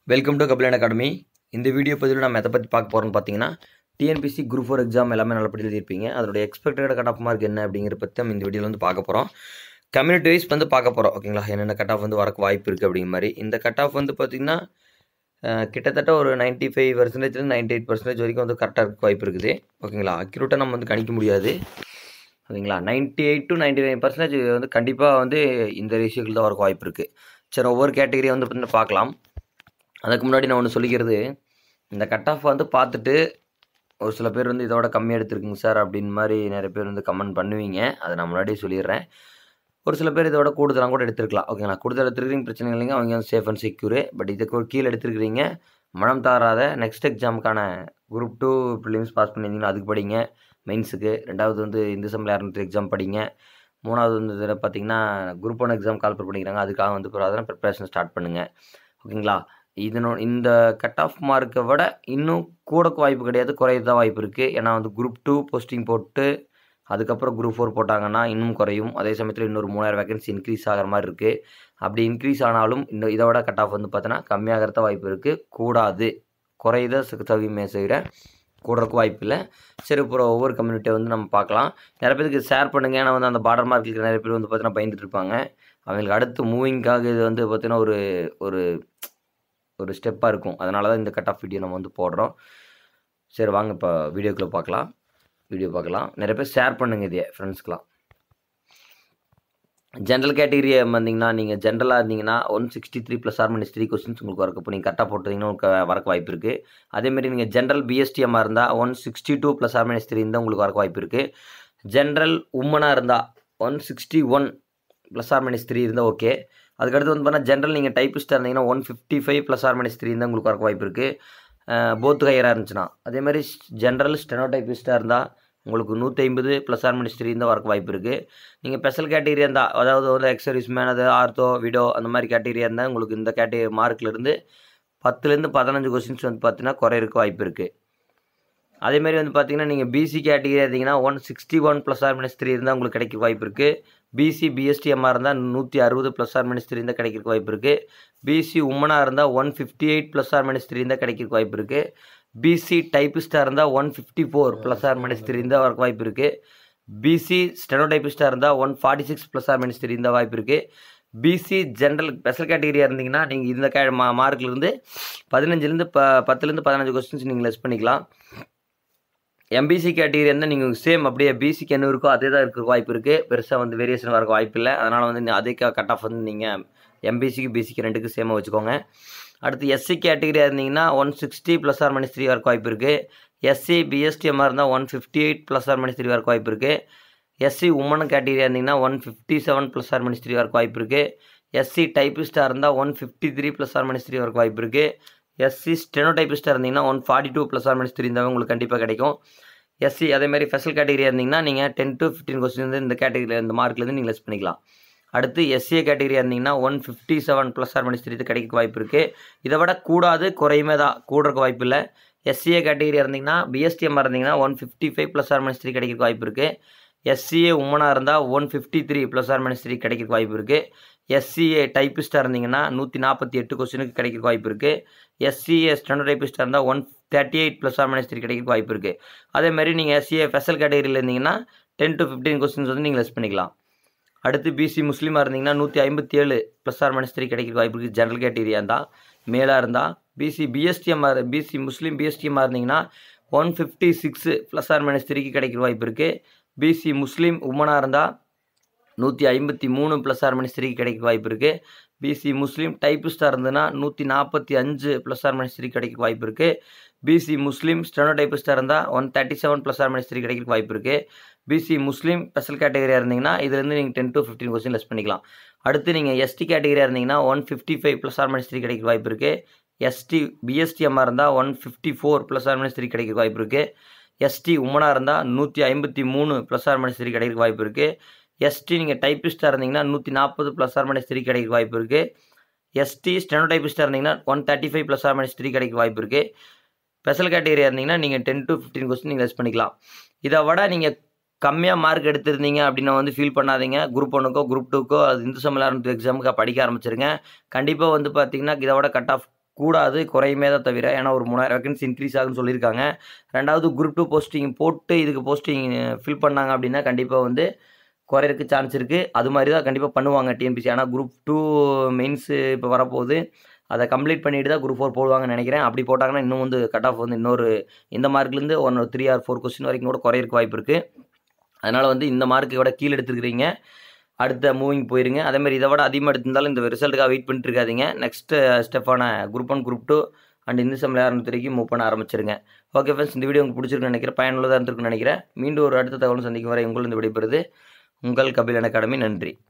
welcome to Kapilan academy இந்த video பதிவில் நம்ம எதை பற்றி பார்க்க போகிறோம்னு பார்த்தீங்கன்னா டிஎன்பிசி குரூப் ஃபோர் எக்ஸாம் எல்லாமே நல்லபடி எழுதியிருப்பீங்க அதோட எக்ஸ்பெக்டட் கட் ஆஃப் மார்க் என்ன அப்படிங்கிற பற்றி நம்ம இந்த வீடியோவில் வந்து பார்க்க போகிறோம் கம்யூனிட்டி வைஸ் வந்து பார்க்க போகிறோம் ஓகேங்களா என்னென்ன கட் ஆஃப் வந்து வரக்கு வாய்ப்பு இருக்குது அப்படிங்கிற மாதிரி இந்த கட் ஆஃப் வந்து பார்த்திங்கன்னா அஹ், கிட்டத்தட்ட ஒரு 95% five percentage ninety eight percentage வரைக்கும் வந்து கரெக்டாக இருக்க வாய்ப்பு இருக்குது ஓகேங்களா அக்யூரேட்டாக நம்ம வந்து கணிக்க முடியாது ஓகேங்களா 98 eight to ninety nine percentage வந்து கண்டிப்பாக வந்து இந்த ரேஷியோக்கில் தான் வரக்கு வாய்ப்பு இருக்குது சரி ஒவ்வொரு கேட்டகரியை வந்து பார்த்தீங்கன்னா பார்க்கலாம் அதுக்கு முன்னாடி நான் ஒன்று சொல்லிக்கிறது இந்த கட் ஆஃப் வந்து பார்த்துட்டு ஒரு சில பேர் வந்து இதோட கம்மியாக எடுத்திருக்குங்க சார் அப்படின்னு மாதிரி நிறைய பேர் வந்து கமெண்ட் பண்ணுவீங்க அதை நான் முன்னாடியே சொல்லிடுறேன் ஒரு சில பேர் இதோட கூடுதலாக கூட எடுத்துருக்கலாம் ஓகேங்களா கூடுதல் எடுத்துருக்கீங்க பிரச்சனை இல்லைங்க அவங்க வந்து சேஃப் அண்ட் செக்யூரு பட் இதுக்கு ஒரு கீழே எடுத்துருக்கிறீங்க மனம் தாராத நெக்ஸ்ட் எக்ஸாமுக்கான குரூப் டூ ப்ரிலிம்ஸ் பாஸ் பண்ணியிருந்தீங்கன்னா அதுக்கு படிங்க மெயின்ஸுக்கு ரெண்டாவது வந்து இந்த செம்மில் இரநூத்தி எக்ஸாம் படிங்க மூணாவது வந்து இதில் பார்த்தீங்கன்னா குரூப் ஒன் எக்ஸாம் கால் பண்ணிக்கிறாங்க அதுக்காக வந்து அதெல்லாம் ப்ரிப்பரேஷன் ஸ்டார்ட் பண்ணுங்கள் ஓகேங்களா இதனோ இந்த கட் ஆஃப் மார்க்கை விட இன்னும் கூடக்கு வாய்ப்பு கிடையாது குறைய தான் வாய்ப்பு இருக்குது ஏன்னா வந்து குரூப் டூ போஸ்டிங் போட்டு அதுக்கப்புறம் குரூப் ஃபோர் போட்டாங்கன்னா இன்னும் குறையும் அதே சமயத்தில் இன்னொரு மூணாயிரம் வேகன்சி இன்க்ரீஸ் ஆகிற மாதிரி இருக்குது அப்படி இன்க்ரீஸ் ஆனாலும் இந்த இதை விட கட் ஆஃப் வந்து பார்த்தோன்னா கம்மியாகிறத வாய்ப்பு இருக்குது கூடாது குறையத தவிமே செய்கிற கூடுறதுக்கு வாய்ப்பு இல்லை சரி அப்புறம் ஒவ்வொரு கம்யூனிட்டியை வந்து நம்ம பார்க்கலாம் நிறைய பேருக்கு ஷேர் பண்ணுங்கள் ஏன்னா வந்து அந்த பார்டர் மார்க் இருக்கிற நிறைய பேர் வந்து பார்த்தீங்கன்னா பயந்துட்டு இருப்பாங்க அவங்களுக்கு அடுத்து மூவிங்காக இது வந்து பார்த்தீங்கன்னா ஒரு ஒரு ஒரு ஸ்டெப்பாக இருக்கும் அதனால தான் இந்த கட் ஆஃப் வீடியோ நம்ம வந்து போடுறோம் சரி வாங்க இப்போ வீடியோக்குள்ளே பார்க்கலாம் வீடியோ பார்க்கலாம் நிறைய பேர் ஷேர் பண்ணுங்க இதே ஃப்ரெண்ட்ஸ்க்கெலாம் ஜென்ரல் கேட்டகரி வந்தீங்கன்னா நீங்கள் ஜென்ரலாக இருந்தீங்கன்னா one sixty three plus or minus three questions உங்களுக்கு வரக்கு இப்போ நீங்கள் கரெக்டாக போட்டுருந்தீங்கன்னா உங்களுக்கு வரக்கு வாய்ப்பு இருக்குது அதேமாரி நீங்கள் ஜென்ரல் பிஎஸ்டிஎம்மாக இருந்தால் one sixty two plus or minus three இருந்தால் உங்களுக்கு வரக்கு வாய்ப்பு இருக்குது ஜென்ரல் உமனாக இருந்தால் one sixty one plus or minus three இருந்தால் ஓகே அதுக்கடுத்து வந்து பார்த்தா ஜென்ரல் நீங்கள் டைப்பிஸ்ட்டாக இருந்தீங்கன்னா one fifty five plus or minus three இருந்தால் உங்களுக்கு வரக்கு வாய்ப்பு இருக்குது போத்து ஹையராக இருந்துச்சுன்னா அதே மாதிரி ஜென்ரல் ஸ்டெனோ டைப்பிஸ்ட்டாக இருந்தால் உங்களுக்கு நூற்றி ஐம்பது ப்ளஸ் ஆர் மைனஸ் த்ரீ இருந்தால் வரக்கு வாய்ப்பு இருக்குது நீங்கள் ஸ்பெஷல் கேட்டகரி இருந்தால் அதாவது வந்து எக்ஸர்வீஸ் மேன் அது ஆர்த்தோ விடோ அந்த மாதிரி கேட்டகரியாக இருந்தால் உங்களுக்கு இந்த கேட்டகரி மார்க்லேருந்து பத்துலேருந்து பதினஞ்சு கொஸ்டின்ஸ் வந்து பார்த்தீங்கன்னா குறையிறக்கு வாய்ப்பு இருக்குது அதேமாரி வந்து பார்த்தீங்கன்னா நீங்கள் பிசி கேட்டகரி இருந்தீங்கன்னா one sixty one plus or minus three இருந்தால் உங்களுக்கு கிடைக்க வாய்ப்பு இருக்குது பிசி பிஎஸ்டிஎம்மாக இருந்தால் நூற்றி அறுபது ப்ளஸ் ஆர் மைனஸ் த்ரீ இருந்தால் கிடைக்கிறக்கு வாய்ப்பு இருக்குது பிசி உமனாக இருந்தால் one fifty eight plus or minus three இருந்தால் கிடைக்கிறக்கு வாய்ப்பு இருக்குது பிசி டைப்பிஸ்ட்டாக இருந்தால் one fifty four plus or minus three இருந்தால் வரக்கு வாய்ப்பு இருக்குது பிசி ஸ்டெனோ டைப்பிஸ்ட்டாக இருந்தால் one forty six plus or minus three இருந்தால் வாய்ப்பு இருக்குது பிசி ஜென்ரல் ஸ்பெஷல் கேட்டகரியாக இருந்தீங்கன்னா நீங்கள் இந்த கே மா மார்க்லேருந்து பதினஞ்சுலேருந்து ப பத்துலேருந்து பதினஞ்சு கொஸ்டின்ஸ் நீங்கள் லெஸ் பண்ணிக்கலாம் எம்பிசி கேட்டகரி இருந்தால் நீங்கள் சேம் அப்படியே பிசிக்கு என்ன இருக்கோ அதே தான் இருக்க வாய்ப்பு இருக்குது பெருசாக வந்து வேரியேஷன் வரக்கு வாய்ப்பு இல்லை அதனால் வந்து நீ- அதே கட் ஆஃப் வந்து நீங்கள் எம்பிசிக்கு பிசிக்கு ரெண்டுக்கு சேமாக வச்சுக்கோங்க அடுத்து எஸ்சி கேட்டகரியாக இருந்தீங்கன்னா one sixty plus or minus three வரக்கு வாய்ப்பு இருக்குது எஸ்சி பிஎஸ்டிஎம்மாக இருந்தால் one fifty eight plus or minus three வரக்கு வாய்ப்பு இருக்குது எஸ்சி உமன் கேட்டகரியாக இருந்தீங்கன்னா one fifty seven plus or minus three வரக்கு வாய்ப்பு இருக்குது எஸ்சி டைப்பிஸ்ட்டாக இருந்தால் one fifty three plus or minus three வரக்கு வாய்ப்பு இருக்குது எஸ்சி ஸ்டெனோ டைப்பிஸ்ட்டாக இருந்தீங்கன்னா one forty two plus or minus three இருந்தால் உங்களுக்கு கண்டிப்பாக கிடைக்கும் எஸ்சி அதே மாதிரி ஸ்பெஷல் கேட்டகரியாக இருந்தீங்கன்னா நீங்கள் டென் டு ஃபிஃப்டீன் கொஸ்டின் வந்து இந்த கேட்டகரியில் இந்த மார்க்லேருந்து நீங்கள் லெஸ் பண்ணிக்கலாம் அடுத்து எஸ்சிஏ கேட்டகரியாக இருந்தீங்கன்னா one fifty seven plus or minus three கிடைக்க வாய்ப்பு இருக்குது இதை விட கூடாது குறையுமே தான் கூடுறக்கு வாய்ப்பு இல்லை எஸ்சிஏ கேட்டகரியாக இருந்தீங்கன்னா பிஎஸ்டிஎம் இருந்தீங்கன்னா one fifty five plus or minus three கிடைக்க வாய்ப்பு இருக்குது எஸ்சிஏ உமனாக இருந்தால் one fifty three plus or minus three கிடைக்க வாய்ப்பு இருக்குது எஸ்சிஏ டைப்பிஸ்ட்டாக இருந்தீங்கன்னா நூற்றி நாற்பத்தி எட்டு கொஸ்டினுக்கு கிடைக்க வாய்ப்பு இருக்குது எஸ்சிஏ ஸ்டெனோ டைப்பிஸ்ட்டாக இருந்தால் one thirty eight plus or minus three கிடைக்க வாய்ப்பு இருக்குது அதே மாதிரி நீங்கள் எஸ்சிஏ ஸ்பெஷல் கேட்டகரியில் இருந்தீங்கன்னா டென் டு ஃபிஃப்டீன் கொஸ்டின்ஸ் வந்து நீங்கள் லெஸ் பண்ணிக்கலாம் அடுத்து பிசி முஸ்லீமாக இருந்தீங்கன்னா நூற்றி ஐம்பத்தி ஏழு ப்ளஸ் ஆர் மைனஸ் த்ரீ கிடைக்க வாய்ப்பு இருக்குது ஜென்ரல் கேட்டகரியாக இருந்தால் மேலாக இருந்தால் பிசி பிஎஸ்டிஎம்ஆர் பிசி முஸ்லீம் பிஎஸ்டிஎம்மாக இருந்தீங்கன்னா one fifty six plus or minus த்ரீக்கு கிடைக்க வாய்ப்பு இருக்குது பிசி முஸ்லீம் உமனாக இருந்தால் நூற்றி ஐம்பத்தி மூணு ப்ளஸ் ஆர் மைனஸ் த்ரீக்கு கிடைக்க வாய்ப்பு இருக்குது பிசி முஸ்லீம் டைப்பிஸ்ட்டாக இருந்ததுன்னா நூற்றி நாற்பத்தி அஞ்சு ப்ளஸ் ஆர் மைனஸ் த்ரீ கிடைக்க வாய்ப்பு இருக்குது பிசி முஸ்லீம் ஸ்டெனோ டைப்பிஸ்ட்டாக இருந்தால் one thirty seven plus or minus three கிடைக்க வாய்ப்பு இருக்குது பிசி முஸ்லீம் ஸ்பெஷல் கேட்டகரியாக இருந்தீங்கன்னா இதுலேருந்து நீங்கள் ten to fifteen question less பண்ணிக்கலாம் அடுத்து நீங்கள் எஸ்டி கேட்டகரியாக இருந்தீங்கன்னா one fifty five plus or minus three கிடைக்க வாய்ப்பு இருக்குது எஸ்டி பிஎஸ்டிஎம்மாக இருந்தால் one fifty four plus or minus three கிடைக்க வாய்ப்பு இருக்குது எஸ்டி உமனாக இருந்தால் நூற்றி ஐம்பத்தி மூணு ப்ளஸ் ஆர் மைனஸ் த்ரீ கிடைக்க வாய்ப்பு இருக்குது எஸ்டி நீங்கள் டைப்பிஸ்ட்டாக இருந்தீங்கன்னா நூற்றி நாற்பது ப்ளஸ் ஆர் மைனஸ் த்ரீ கிடைக்க வாய்ப்பு இருக்குது எஸ்டி ஸ்டெனோ டைப்பிஸ்ட்டாக இருந்தீங்கன்னா one thirty five plus or minus three கிடைக்க வாய்ப்பு இருக்குது ஸ்பெஷல் கேட்டகரியாக இருந்தீங்கன்னா நீங்கள் டென் டு ஃபிஃப்டீன் கொஸ்டின் நீங்கள் லெஸ் பண்ணிக்கலாம் இதை விட நீங்கள் கம்மியாக மார்க் எடுத்திருந்தீங்க அப்படின்னு வந்து ஃபீல் பண்ணாதீங்க குரூப் ஒன்றுக்கோ குரூப் டூக்கோ அது இந்து சமலாரத்து எக்ஸாமுக்கு படிக்க ஆரம்பிச்சிருங்க கண்டிப்பாக வந்து பார்த்தீங்கன்னா இதை விட கட் ஆஃப் கூடாது குறையுமே தான் தவிர ஏன்னா ஒரு மூணாயிரம் வேகன்சி இன்க்ரீஸ் ஆகுன்னு சொல்லியிருக்காங்க ரெண்டாவது குரூப் டூ போஸ்டிங் போட்டு இதுக்கு போஸ்டிங் ஃபில் பண்ணாங்க அப்படின்னா கண்டிப்பாக வந்து குறையறதுக்கு சான்ஸ் இருக்குது அது மாதிரி தான் கண்டிப்பாக பண்ணுவாங்க டிஎன்பிசி ஆனால் குரூப் டூ மெயின்ஸு இப்போ வரப்போகுது அதை கம்ப்ளீட் பண்ணிட்டு தான் குரூப் ஃபோர் போடுவாங்கன்னு நினைக்கிறேன் அப்படி போட்டாங்கன்னா இன்னும் வந்து கட் ஆஃப் வந்து இன்னொரு இந்த மார்க்லேருந்து one three or four question வரைக்கும் கூட குறையறதுக்கு வாய்ப்பு இருக்குது அதனால் வந்து இந்த மார்க்கை விட கீழே எடுத்துருக்கிறீங்க அடுத்த மூவிங் போயிருங்க அதேமாதிரி இதை விட அதிகமாக எடுத்திருந்தாலும் இந்த ரிசல்ட்டுக்காக வெயிட் பண்ணிட்டு இருக்காதீங்க நெக்ஸ்ட் ஸ்டெப்பான group one group two and இந்த செம்மில் ஆரம்பித்த வரைக்கும் மூவ் பண்ண ஆரம்பிச்சிருங்க ஓகே ஃப்ரெண்ட்ஸ் இந்த வீடியோ உங்களுக்கு பிடிச்சிருக்குன்னு நினைக்கிறேன் பயனுள்ளதாக இருந்திருக்குன்னு நினைக்கிறேன் மீண்டும் ஒரு அடுத்த தகவலும் சந்திக்கும் வரை உங்களும் இந்த விடைபெறுது உங்கள் கபிலன் அகாடமி நன்றி